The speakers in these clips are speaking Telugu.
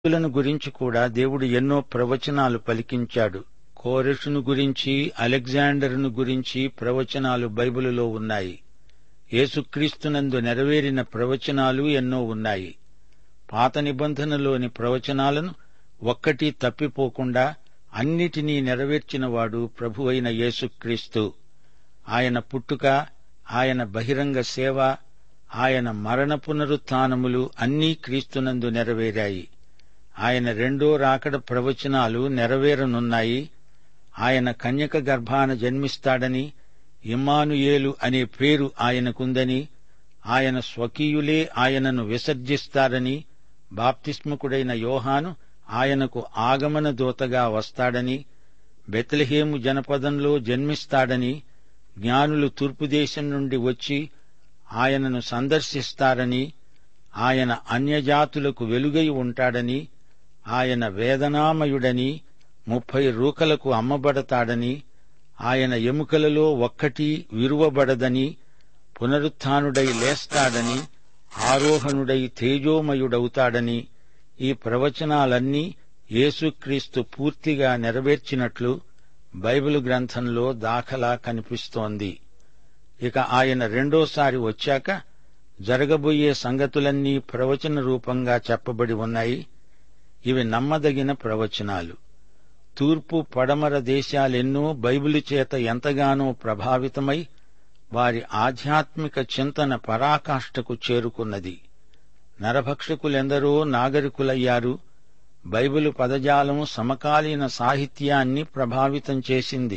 లను గురించి కూడా దేవుడు ఎన్నో ప్రవచనాలు పలికించాడు కోరెషును గురించి అలెగ్జాండర్ను గురించి ప్రవచనాలు బైబిలులో ఉన్నాయి యేసుక్రీస్తునందు నెరవేరిన ప్రవచనాలు ఎన్నో ఉన్నాయి పాత నిబంధనలోని ప్రవచనాలను ఒక్కటి తప్పిపోకుండా అన్నిటినీ నెరవేర్చినవాడు ప్రభువైన యేసుక్రీస్తు ఆయన పుట్టుక ఆయన బహిరంగ సేవ ఆయన మరణ పునరుత్నములు అన్నీ క్రీస్తునందు నెరవేరాయి ఆయన రెండో రాకడ ప్రవచనాలు నెరవేరనున్నాయి ఆయన కన్యక గర్భాన జన్మిస్తాడని ఇమ్మానుయేలు అనే పేరు ఆయనకుందని ఆయన స్వకీయులే ఆయనను విసర్జిస్తారని బాప్తిస్మకుడైన యోహాను ఆయనకు ఆగమన దూతగా వస్తాడని బెత్లెహేము జనపదంలో జన్మిస్తాడని జ్ఞానులు తూర్పుదేశం నుండి వచ్చి ఆయనను సందర్శిస్తారని ఆయన అన్యజాతులకు వెలుగై ఉంటాడని ఆయన వేదనామయుడని ముప్పై రూకలకు అమ్మబడతాడని ఆయన ఎముకలలో ఒక్కటి విరువబడదని పునరుత్నుడై లేస్తాడని ఆరోహణుడై తేజోమయుడవుతాడని ఈ ప్రవచనాలన్నీ యేసుక్రీస్తు పూర్తిగా నెరవేర్చినట్లు బైబిల్ గ్రంథంలో దాఖలా కనిపిస్తోంది ఇక ఆయన రెండోసారి వచ్చాక జరగబోయే సంగతులన్నీ ప్రవచన రూపంగా చెప్పబడి ఉన్నాయి ఇవి నమ్మదగిన ప్రవచనాలు తూర్పు పడమర దేశాలెన్నో బైబిలు చేత ఎంతగానో ప్రభావితమై వారి ఆధ్యాత్మిక చింతన పరాకాష్ఠకు చేరుకున్నది నరభక్షకులెందరో నాగరికులయ్యారు బైబిలు పదజాలం సమకాలీన సాహిత్యాన్ని ప్రభావితం చేసింది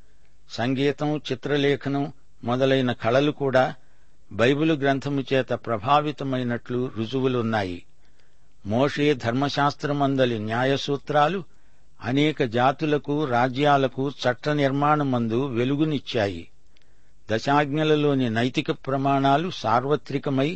సంగీతం చిత్రలేఖనం మొదలైన కళలు కూడా బైబిలు గ్రంథము చేత ప్రభావితమైనట్లు రుజువులున్నాయి మోషే ధర్మశాస్త్రమందలి న్యాయసూత్రాలు అనేక జాతులకు రాజ్యాలకు చట్ట నిర్మాణమందు వెలుగునిచ్చాయి దశాజ్ఞలలోని నైతిక ప్రమాణాలు సార్వత్రికమై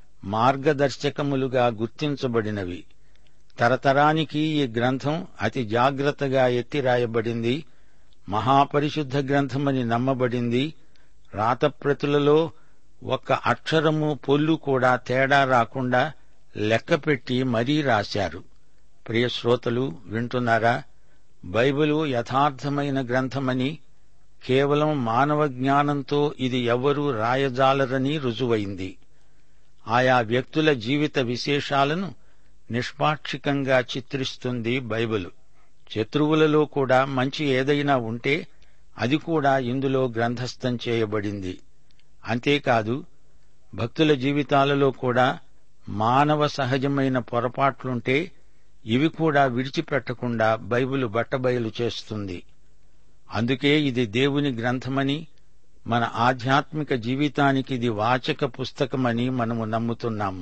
మార్గదర్శకములుగా గుర్తించబడినవి తరతరానికి ఈ గ్రంథం అతి జాగ్రత్తగా ఎత్తిరాయబడింది మహాపరిశుద్ధ గ్రంథమని నమ్మబడింది రాతప్రతులలో ఒక్క అక్షరము పొల్లు కూడా తేడా రాకుండా లెక్కపెట్టి మరీ రాశారు ప్రియ శ్రోతలు వింటున్నారా బైబిలు యథార్థమైన గ్రంథమని కేవలం మానవ జ్ఞానంతో ఇది ఎవ్వరూ రాయజాలరని రుజువైంది ఆయా వ్యక్తుల జీవిత విశేషాలను నిష్పాక్షికంగా చిత్రిస్తుంది బైబిలు శత్రువులలో కూడా మంచి ఏదైనా ఉంటే అది కూడా ఇందులో గ్రంథస్థం చేయబడింది అంతేకాదు భక్తుల జీవితాలలో కూడా మానవ సహజమైన పొరపాట్లుంటే ఇవి కూడా విడిచిపెట్టకుండా బైబిలు బట్టబయలు చేస్తుంది అందుకే ఇది దేవుని గ్రంథమని మన ఆధ్యాత్మిక జీవితానికి ఇది వాచక పుస్తకమని మనము నమ్ముతున్నాము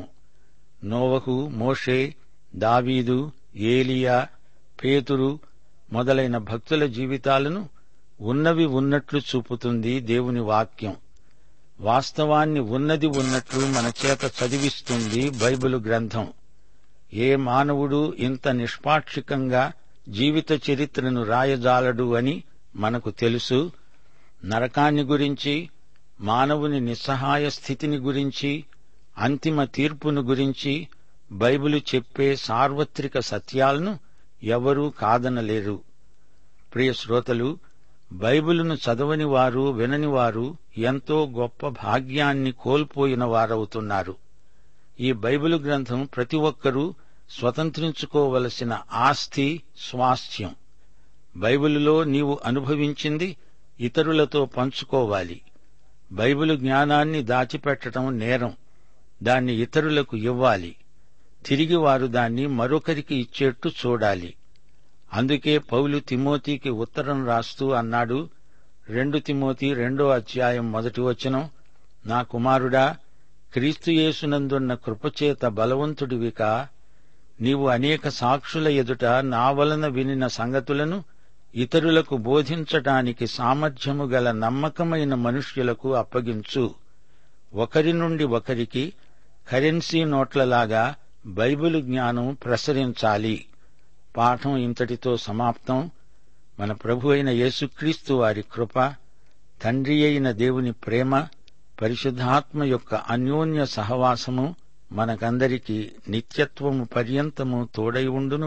నోవహు మోషే దావీదు ఏలియా పేతురు మొదలైన భక్తుల జీవితాలను ఉన్నవి ఉన్నట్లు చూపుతుంది దేవుని వాక్యం వాస్తవాన్ని ఉన్నది ఉన్నట్లు మన చేత చదివిస్తుంది బైబిలు గ్రంథం ఏ మానవుడు ఇంత నిష్పాక్షికంగా జీవిత చరిత్రను రాయజాలడు అని మనకు తెలుసు నరకాన్ని గురించి మానవుని నిస్సహాయ స్థితిని గురించి అంతిమ తీర్పును గురించి బైబిలు చెప్పే సార్వత్రిక సత్యాలను ఎవరూ కాదనలేరు ప్రియ శ్రోతలు బైబిలును చదవని వారు వినని వారు ఎంతో గొప్ప భాగ్యాన్ని కోల్పోయిన వారవుతున్నారు ఈ బైబిలు గ్రంథం ప్రతి ఒక్కరూ స్వతంత్రించుకోవలసిన ఆస్తి స్వాస్థ్యం బైబిలులో నీవు అనుభవించింది ఇతరులతో పంచుకోవాలి బైబిలు జ్ఞానాన్ని దాచిపెట్టడం నేరం దాన్ని ఇతరులకు ఇవ్వాలి తిరిగి వారు దాన్ని మరొకరికి ఇచ్చేట్టు చూడాలి అందుకే పౌలు తిమోతికి ఉత్తరం రాస్తూ అన్నాడు రెండు తిమోతి రెండో అధ్యాయం మొదటి వచనం నా కుమారుడా క్రీస్తుయేసునందున్న కృపచేత బలవంతుడివిక నీవు అనేక సాక్షుల ఎదుట నా వలన వినిన సంగతులను ఇతరులకు బోధించటానికి సామర్థ్యము గల నమ్మకమైన మనుష్యులకు అప్పగించు ఒకరి నుండి ఒకరికి కరెన్సీ నోట్లలాగా బైబిలు జ్ఞానం ప్రసరించాలి పాఠం ఇంతటితో సమాప్తం మన ప్రభు అయిన యేసుక్రీస్తు వారి కృప తండ్రి అయిన దేవుని ప్రేమ పరిశుద్ధాత్మ యొక్క అన్యోన్య సహవాసము మనకందరికీ నిత్యత్వము పర్యంతము తోడై ఉండును